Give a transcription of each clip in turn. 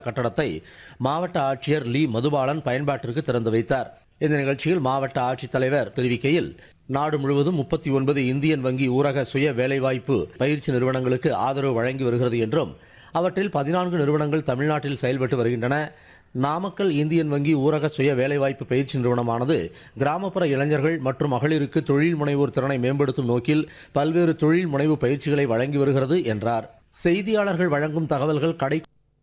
கட்டடத்தை மாவட்ட ஆட்சியர் லீ மதுபாலன் பயன்பாட்டிற்கு திறந்து வைத்தார் இந்த நிகழ்ச்சியில் மாவட்ட ஆட்சித்தலைவர் தெரிவிக்கையில் நாடு முழுவதும் முப்பத்தி ஒன்பது இந்தியன் வங்கி ஊரக சுய வேலைவாய்ப்பு பயிற்சி நிறுவனங்களுக்கு ஆதரவு வழங்கி வருகிறது என்றும் அவற்றில் பதினான்கு நிறுவனங்கள் தமிழ்நாட்டில் செயல்பட்டு வருகின்றன நாமக்கல் இந்தியன் வங்கி ஊரக சுய வேலைவாய்ப்பு பயிற்சி நிறுவனமானது கிராமப்புற இளைஞர்கள் மற்றும் மகளிருக்கு தொழில் முனைவோர் திறனை மேம்படுத்தும் நோக்கில் பல்வேறு தொழில் முனைவு பயிற்சிகளை வழங்கி வருகிறது என்றார் செய்தியாளர்கள் வழங்கும் தகவல்கள் கடை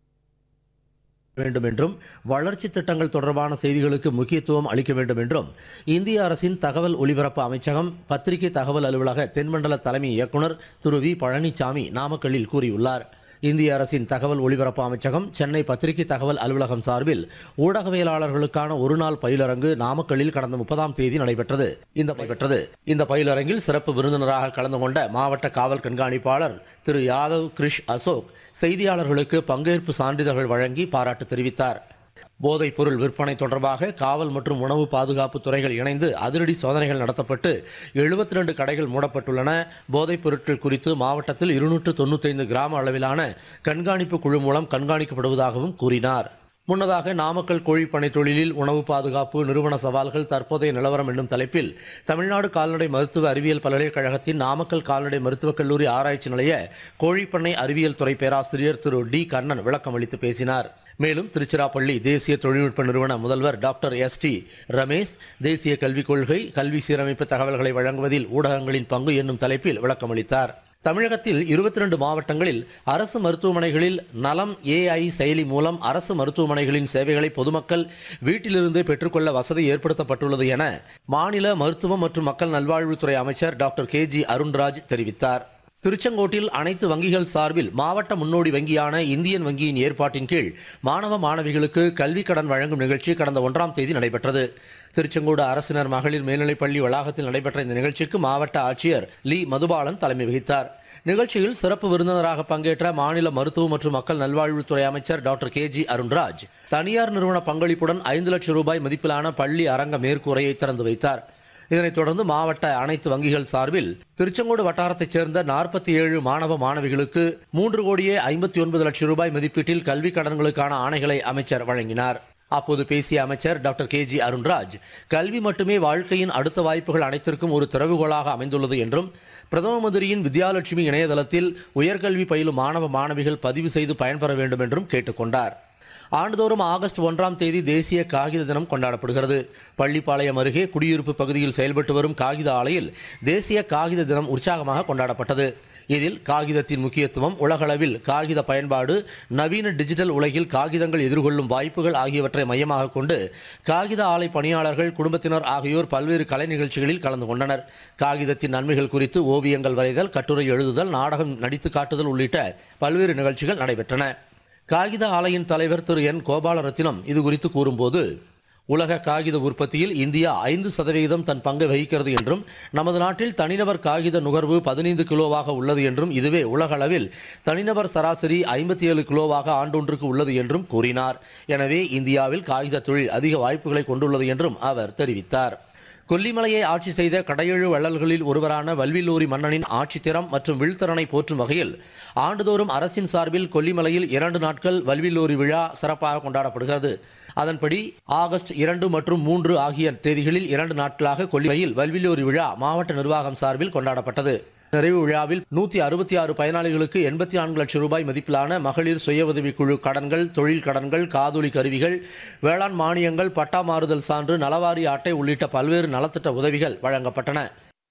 வேண்டும் என்றும் வளர்ச்சி திட்டங்கள் தொடர்பான செய்திகளுக்கு முக்கியத்துவம் அளிக்க வேண்டும் என்றும் இந்திய அரசின் தகவல் ஒலிபரப்பு அமைச்சகம் பத்திரிகை தகவல் அலுவலக தென்மண்டல தலைமை இயக்குனர் திரு வி பழனிசாமி நாமக்கல்லில் கூறியுள்ளார் இந்திய அரசின் தகவல் ஒலிபரப்பு அமைச்சகம் சென்னை பத்திரிகை தகவல் அலுவலகம் சார்பில் ஊடகவியலாளர்களுக்கான ஒருநாள் பயிலரங்கு நாமக்கல்லில் கடந்த முப்பதாம் தேதி நடைபெற்றது இந்த நடைபெற்றது இந்த பயிலரங்கில் சிறப்பு விருந்தினராக கலந்து கொண்ட மாவட்ட காவல் கண்காணிப்பாளர் திரு யாதவ் கிரிஷ் அசோக் செய்தியாளர்களுக்கு பங்கேற்பு சான்றிதழ்கள் வழங்கி பாராட்டு தெரிவித்தார் போதைப் பொருள் விற்பனை தொடர்பாக காவல் மற்றும் உணவு பாதுகாப்பு துறைகள் இணைந்து அதிரடி சோதனைகள் நடத்தப்பட்டு 72 ரெண்டு கடைகள் மூடப்பட்டுள்ளன போதைப் பொருட்கள் குறித்து மாவட்டத்தில் இருநூற்று தொண்ணூத்தைந்து கிராம அளவிலான கண்காணிப்பு குழு மூலம் கண்காணிக்கப்படுவதாகவும் கூறினார் முன்னதாக நாமக்கல் கோழிப்பனை தொழிலில் உணவு பாதுகாப்பு நிறுவன சவால்கள் தற்போதைய நிலவரம் என்னும் தலைப்பில் தமிழ்நாடு கால்நடை மருத்துவ அறிவியல் பல்கலைக்கழகத்தின் நாமக்கல் கால்நடை மருத்துவக் கல்லூரி ஆராய்ச்சி நிலைய கோழிப்பண்ணை அறிவியல் துறை பேராசிரியர் திரு டி கண்ணன் விளக்கம் அளித்து பேசினார் மேலும் திருச்சிராப்பள்ளி தேசிய தொழில்நுட்ப நிறுவன முதல்வர் டாக்டர் எஸ் டி ரமேஷ் தேசிய கல்விக் கொள்கை கல்வி சீரமைப்பு தகவல்களை வழங்குவதில் ஊடகங்களின் பங்கு என்னும் தலைப்பில் விளக்கமளித்தார் தமிழகத்தில் இருபத்தி ரெண்டு மாவட்டங்களில் அரசு மருத்துவமனைகளில் நலம் ஏஐ செயலி மூலம் அரசு மருத்துவமனைகளின் சேவைகளை பொதுமக்கள் வீட்டிலிருந்தே பெற்றுக்கொள்ள வசதி ஏற்படுத்தப்பட்டுள்ளது என மாநில மருத்துவம் மற்றும் மக்கள் நல்வாழ்வுத்துறை அமைச்சர் டாக்டர் கே ஜி அருண்ராஜ் தெரிவித்தார் திருச்செங்கோட்டில் அனைத்து வங்கிகள் சார்பில் மாவட்ட முன்னோடி வங்கியான இந்தியன் வங்கியின் ஏற்பாட்டின் கீழ் மாணவ மாணவிகளுக்கு கல்வி கடன் வழங்கும் நிகழ்ச்சி கடந்த ஒன்றாம் தேதி நடைபெற்றது திருச்செங்கோடு அரசினர் மகளிர் மேல்நிலைப்பள்ளி வளாகத்தில் நடைபெற்ற இந்த நிகழ்ச்சிக்கு மாவட்ட ஆட்சியர் லீ மதுபாலன் தலைமை வகித்தார் நிகழ்ச்சியில் சிறப்பு விருந்தினராக பங்கேற்ற மாநில மருத்துவ மற்றும் மக்கள் நல்வாழ்வுத்துறை அமைச்சர் டாக்டர் கே ஜி அருண்ராஜ் தனியார் நிறுவன பங்களிப்புடன் ஐந்து லட்சம் ரூபாய் மதிப்பிலான பள்ளி அரங்க மேற்கூரையை திறந்து வைத்தார் இதனைத் தொடர்ந்து மாவட்ட அனைத்து வங்கிகள் சார்பில் திருச்செங்கோடு வட்டாரத்தைச் சேர்ந்த நாற்பத்தி ஏழு மாணவ மாணவிகளுக்கு மூன்று கோடியே ஐம்பத்தி ஒன்பது லட்சம் ரூபாய் மதிப்பீட்டில் கல்வி கடன்களுக்கான ஆணைகளை அமைச்சர் வழங்கினார் அப்போது பேசிய அமைச்சர் டாக்டர் கே ஜி அருண்ராஜ் கல்வி மட்டுமே வாழ்க்கையின் அடுத்த வாய்ப்புகள் அனைத்திற்கும் ஒரு திறவுகோலாக அமைந்துள்ளது என்றும் பிரதம மந்திரியின் வித்யாலட்சுமி இணையதளத்தில் உயர்கல்வி பயிலும் மாணவ மாணவிகள் பதிவு செய்து பயன்பெற வேண்டும் என்றும் கேட்டுக்கொண்டார் ஆண்டுதோறும் ஆகஸ்ட் ஒன்றாம் தேதி தேசிய காகித தினம் கொண்டாடப்படுகிறது பள்ளிப்பாளையம் அருகே குடியிருப்பு பகுதியில் செயல்பட்டு வரும் காகித ஆலையில் தேசிய காகித தினம் உற்சாகமாக கொண்டாடப்பட்டது இதில் காகிதத்தின் முக்கியத்துவம் உலகளவில் காகித பயன்பாடு நவீன டிஜிட்டல் உலகில் காகிதங்கள் எதிர்கொள்ளும் வாய்ப்புகள் ஆகியவற்றை மையமாக கொண்டு காகித ஆலை பணியாளர்கள் குடும்பத்தினர் ஆகியோர் பல்வேறு கலை நிகழ்ச்சிகளில் கலந்து கொண்டனர் காகிதத்தின் நன்மைகள் குறித்து ஓவியங்கள் வரைதல் கட்டுரை எழுதுதல் நாடகம் நடித்து காட்டுதல் உள்ளிட்ட பல்வேறு நிகழ்ச்சிகள் நடைபெற்றன காகித ஆலையின் தலைவர் திரு என் கோபாலரத்தினம் இது குறித்து கூறும்போது உலக காகித உற்பத்தியில் இந்தியா ஐந்து சதவிகிதம் தன் பங்கை வகிக்கிறது என்றும் நமது நாட்டில் தனிநபர் காகித நுகர்வு பதினைந்து கிலோவாக உள்ளது என்றும் இதுவே உலகளவில் தனிநபர் சராசரி ஐம்பத்தி ஏழு கிலோவாக ஆண்டொன்றுக்கு உள்ளது என்றும் கூறினார் எனவே இந்தியாவில் காகித தொழில் அதிக வாய்ப்புகளை கொண்டுள்ளது என்றும் அவர் தெரிவித்தார் கொல்லிமலையை ஆட்சி செய்த கடையெழு வள்ளல்களில் ஒருவரான வல்வில்லூரி மன்னனின் ஆட்சித்திறம் மற்றும் விழ்த்திறனை போற்றும் வகையில் ஆண்டுதோறும் அரசின் சார்பில் கொல்லிமலையில் இரண்டு நாட்கள் வல்வில்லூரி விழா சிறப்பாக கொண்டாடப்படுகிறது அதன்படி ஆகஸ்ட் இரண்டு மற்றும் மூன்று ஆகிய தேதிகளில் இரண்டு நாட்களாக கொல்லிமலையில் வல்வில்லூரி விழா மாவட்ட நிர்வாகம் சார்பில் கொண்டாடப்பட்டது நிறைவு விழாவில் நூத்தி அறுபத்தி ஆறு பயனாளிகளுக்கு எண்பத்தி நான்கு லட்சம் ரூபாய் மதிப்பிலான மகளிர் சுய உதவிக் குழு கடன்கள் தொழில் கடன்கள் காதொலி கருவிகள் வேளாண் மானியங்கள் பட்டா மாறுதல் சான்று நலவாரி அட்டை உள்ளிட்ட பல்வேறு நலத்திட்ட உதவிகள் வழங்கப்பட்டன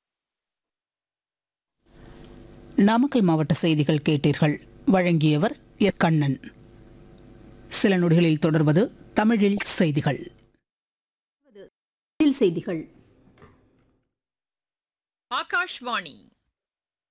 நாமக்கல் மாவட்ட செய்திகள் கேட்டீர்கள் வழங்கியவர் எஸ் கண்ணன் சில நொடிகளில் தொடர்வது தமிழில் செய்திகள் செய்திகள் ஆகாஷ்வாணி